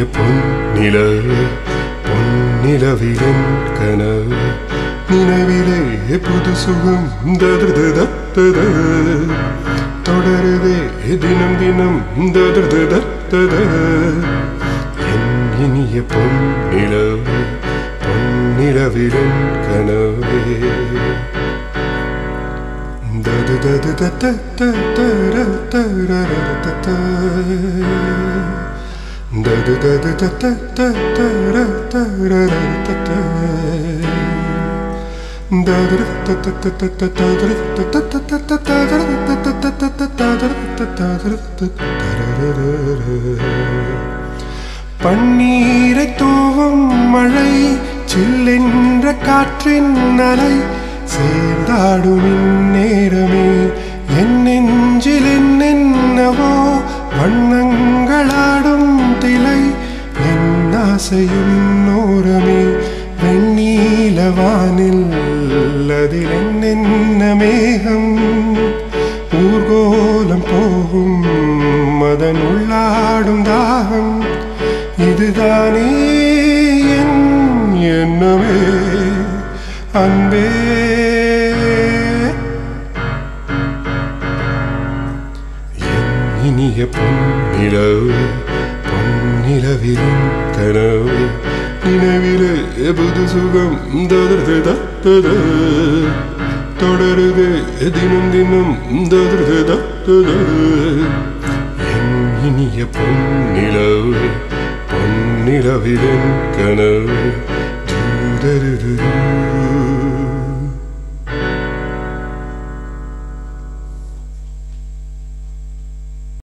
பொன்னிலவு பொன்னிலவிலன் கனவு நினைவிலே புது சுகம் ததது தத்தத தொடருதே தினம் தினம் ததது தத்தத என் இனிய பொன்னிலவு பொன்னிலவிலன் கனவே தது தது தத்த தர தர தது தது தத்த தர தர தத்த பன்னீரை தூவும் மழை சில்லென்ற காற்றின் அலை சேர்ந்தாடும் இந்நேரமே என் நெஞ்சில் என்னென்னவோ வண்ணங்களாடும் திலை என் ஆசையும் நோரமே வெண்ணீலவானில் அதில் என்னென்ன மேகம் ஊர்கோலம் போகும் அதன் உள்ளாடும் தாகம் இதுதானே என் எண்ணமே அன்பே என் இனிய பொன்னிலவு பொன்னிலவிலும் கனவு நினைவிலே புது சுகம் ததர்து தத்தத தொடருது தினம் தினம் ததர்து தத்தத என் இனிய பொன்னிலவு பொன்னிலவிலும் கனவு தூதருது